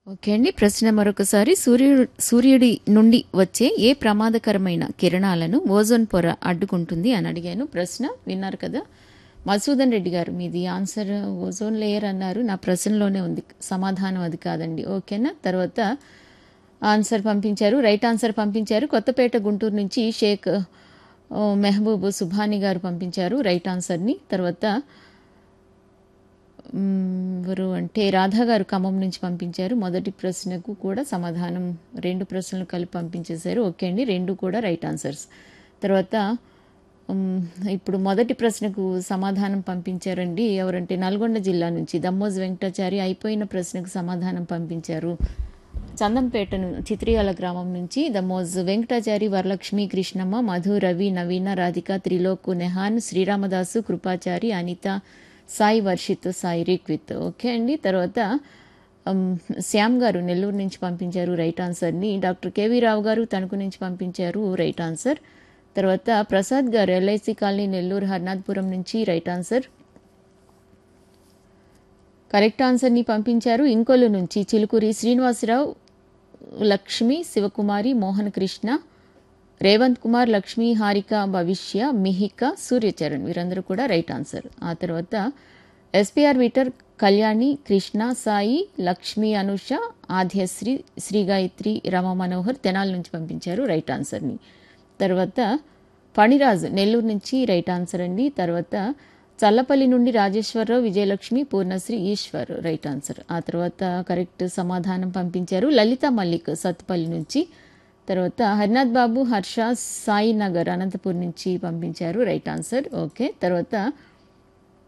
okay అండి ప్రశ్న మరొకసారి సూర్యుడు సూర్యుడి నుండి వచ్చే ఏ ప్రమాదకరమైన కిరణాలను ఓజోన్ పొర అడ్డుకుంటుంది అని అడిగాను ప్రశ్న విన్నారు కదా మసూదన్ రెడ్డి గారు మీది ఆన్సర్ ఓజోన్ లేయర్ అన్నారు నా ప్రశ్నలోనే ఉంది సమాధానం అది కాదండి ఓకేనా తర్వాత ఆన్సర్ పంపించారు రైట్ ఆన్సర్ పంపించారు కొత్తపేట గుంటూరు నుంచి షేక్ ఓ, మెహబూబ్ సుభాని గారు పంపించారు రైట్ ఆన్సర్ని తర్వాత మ్, ఎవరు అంటే రాధా గారు ఖమ్మం నుంచి పంపించారు మొదటి ప్రశ్నకు కూడా సమాధానం రెండు ప్రశ్నలు కలిపి పంపించేశారు ఓకే అండి రెండు కూడా రైట్ ఆన్సర్స్ తర్వాత మ్, ఇప్పుడు మొదటి ప్రశ్నకు సమాధానం పంపించారండి ఎవరంటే నల్గొండ జిల్లా నుంచి దమ్మోజ్ వెంకటాచారి అయిపోయిన ప్రశ్నకు సమాధానం పంపించారు చందంపేట ను- చిత్రియాల గ్రామం నుంచి దమోజ్ వెంకటాచారి వరలక్ష్మి కృష్ణమ్మ మధు రవి నవీన రాధిక త్రిలోక్ నెహాన్ శ్రీరామదాసు కృపాచారి అనిత సాయి వర్షిత్ సాయి రిక్విత్ ఓకే అండి తర్వాత ఉమ్, శ్యామ్ గారు నెల్లూరు నుంచి పంపించారు రైట్ ఆన్సర్ని డాక్టర్ కేవీ రావు గారు తణుకు నుంచి పంపించారు రైట్ ఆన్సర్ తర్వాత ప్రసాద్ గారు ఎల్ఐసి కాలనీ నెల్లూరు హర్నాథ్పురం నుంచి రైట్ ఆన్సర్ కరెక్ట్ ఆన్సర్ని పంపించారు ఇంకొల్లు నుంచి చిలుకూరి శ్రీనివాసరావు లక్ష్మి శివకుమారి మోహన్ కృష్ణ రేవంత్ కుమార్ లక్ష్మి హారిక భవిష్య మిహిక సూర్యచరణ్ వీరందరూ కూడా రైట్ ఆన్సర్ ఆ తర్వాత ఎస్పీఆర్ వీటర్ కళ్యాణి కృష్ణ సాయి లక్ష్మి అనుష ఆద్యశ్రీ శ్రీ గాయత్రి రమ మనోహర్ తెనాల నుంచి పంపించారు రైట్ ఆన్సర్ని తర్వాత ఫణిరాజు నెల్లూరు నుంచి రైట్ ఆన్సర్ అండి తర్వాత చల్లపల్లి నుండి రాజేశ్వరరావు విజయలక్ష్మి పూర్ణశ్రీ ఈశ్వర్ రైట్ ఆన్సర్ ఆ తర్వాత కరెక్ట్ సమాధానం పంపించారు లలిత మల్లిక్ సత్తుపల్లి నుంచి తర్వాత హరినాథ్ బాబు హర్ష సాయి నగర్ అనంతపూర్ నుంచి పంపించారు రైట్ ఆన్సర్ ఓకే తర్వాత